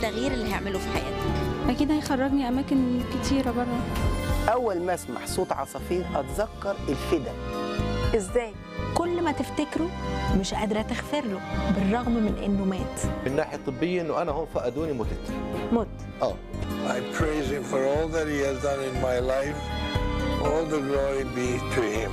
التغيير اللي هيعمله في حياتك اكيد هيخرجني اماكن كتيره بره اول ما اسمع صوت عصافير اتذكر الفدا ازاي كل ما تفتكره مش قادره تغفر له بالرغم من انه مات من الناحيه الطبيه انه انا هم فقدوني متت مت اه I praise him for all that he has done in my life. All the glory be to him.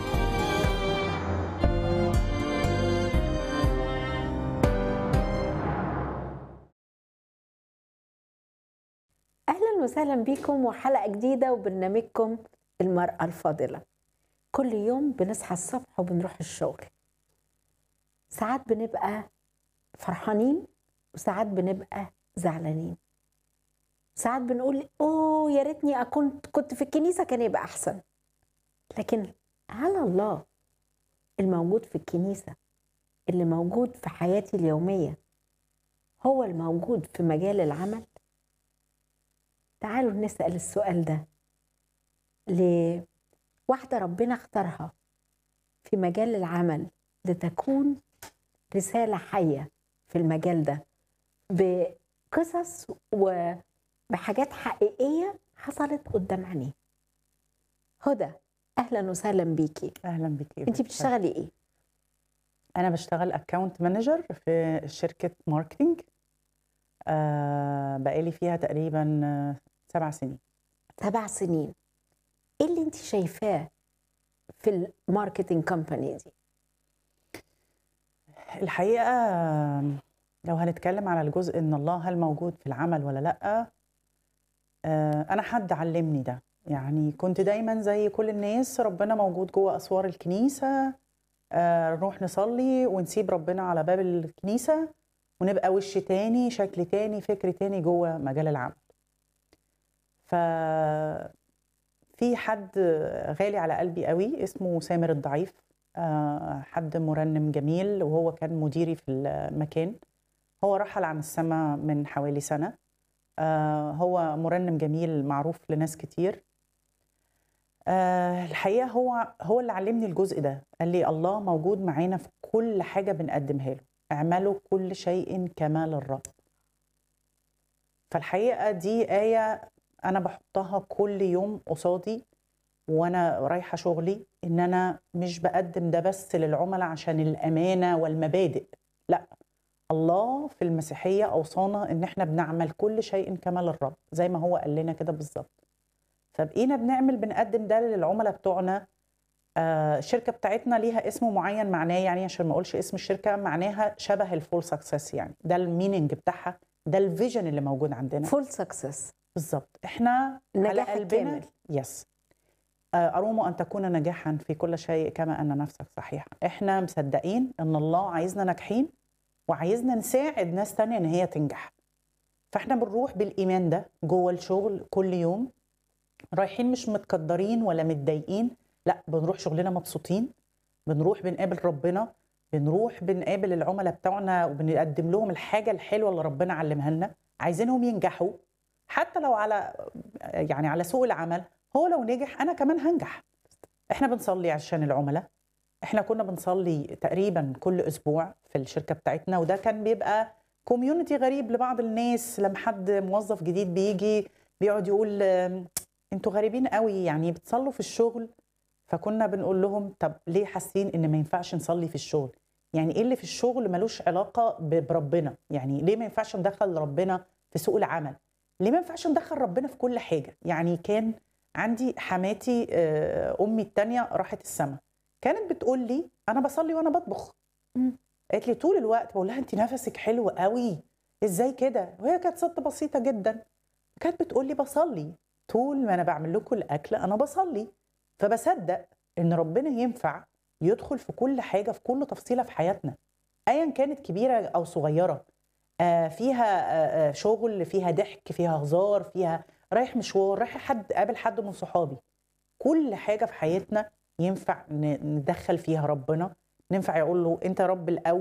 اهلا وسهلا بكم وحلقه جديده وبرنامجكم المراه الفاضله كل يوم بنصحى الصبح وبنروح الشغل ساعات بنبقى فرحانين وساعات بنبقى زعلانين ساعات بنقول اوه يا ريتني اكون كنت في الكنيسه كان يبقى احسن لكن هل الله الموجود في الكنيسه اللي موجود في حياتي اليوميه هو الموجود في مجال العمل تعالوا نسأل السؤال ده لواحدة ربنا اختارها في مجال العمل لتكون رسالة حية في المجال ده بقصص وبحاجات حقيقية حصلت قدام عينيه هدى أهلا وسهلا بيكي اهلا بك انت بتشتغلي ايه؟ انا بشتغل اكونت مانجر في شركه ماركتينج آه بقالي فيها تقريبا آه، سبع سنين سبع سنين ايه اللي انت شايفاه في الماركتينج كومباني دي؟ الحقيقه آه، لو هنتكلم على الجزء ان الله هل موجود في العمل ولا لا آه انا حد علمني ده يعني كنت دايما زي كل الناس ربنا موجود جوه اسوار الكنيسه آه نروح نصلي ونسيب ربنا على باب الكنيسه ونبقى وش تاني شكل تاني فكر تاني جوه مجال العمل ف في حد غالي على قلبي قوي اسمه سامر الضعيف آه، حد مرنم جميل وهو كان مديري في المكان هو رحل عن السماء من حوالي سنة آه، هو مرنم جميل معروف لناس كتير آه، الحقيقة هو هو اللي علمني الجزء ده قال لي الله موجود معانا في كل حاجة بنقدمها له اعملوا كل شيء كما للرب فالحقيقة دي آية أنا بحطها كل يوم قصادي وأنا رايحة شغلي إن أنا مش بقدم ده بس للعملاء عشان الأمانة والمبادئ لا الله في المسيحية أوصانا إن إحنا بنعمل كل شيء كما للرب زي ما هو قال لنا كده بالظبط فبقينا بنعمل بنقدم ده للعملاء بتوعنا آه، الشركه بتاعتنا ليها اسم معين معناه يعني عشان ما اقولش اسم الشركه معناها شبه الفول سكسس يعني ده الميننج بتاعها ده الفيجن اللي موجود عندنا فول سكسس بالظبط احنا على نجاح قلبنا كامل. يس آه، أروم أن تكون ناجحا في كل شيء كما أن نفسك صحيحة إحنا مصدقين أن الله عايزنا ناجحين وعايزنا نساعد ناس تانية أن هي تنجح فإحنا بنروح بالإيمان ده جوه الشغل كل يوم رايحين مش متقدرين ولا متضايقين لا بنروح شغلنا مبسوطين بنروح بنقابل ربنا بنروح بنقابل العملاء بتوعنا وبنقدم لهم الحاجة الحلوة اللي ربنا علمها لنا عايزينهم ينجحوا حتى لو على يعني على سوق العمل هو لو نجح انا كمان هنجح احنا بنصلي عشان العملاء احنا كنا بنصلي تقريبا كل اسبوع في الشركه بتاعتنا وده كان بيبقى كوميونتي غريب لبعض الناس لما حد موظف جديد بيجي بيقعد يقول آم، انتوا غريبين قوي يعني بتصلوا في الشغل فكنا بنقول لهم طب ليه حاسين ان ما ينفعش نصلي في الشغل يعني ايه اللي في الشغل ملوش علاقه ب- بربنا يعني ليه ما ينفعش ندخل ربنا في سوق العمل ليه ما ينفعش ندخل ربنا في كل حاجه يعني كان عندي حماتي آه، امي التانية راحت السما كانت بتقول لي انا بصلي وانا بطبخ مم. قالت لي طول الوقت بقول لها انت نفسك حلو قوي ازاي كده وهي كانت ست بسيطه جدا كانت بتقول لي بصلي طول ما انا بعمل لكم الاكل انا بصلي فبصدق ان ربنا ينفع يدخل في كل حاجه في كل تفصيله في حياتنا ايا كانت كبيره او صغيره آه، فيها آه، آه، شغل فيها ضحك فيها هزار فيها رايح مشوار رايح حد قابل حد من صحابي كل حاجه في حياتنا ينفع ن- ندخل فيها ربنا ننفع يقول له انت رب الاول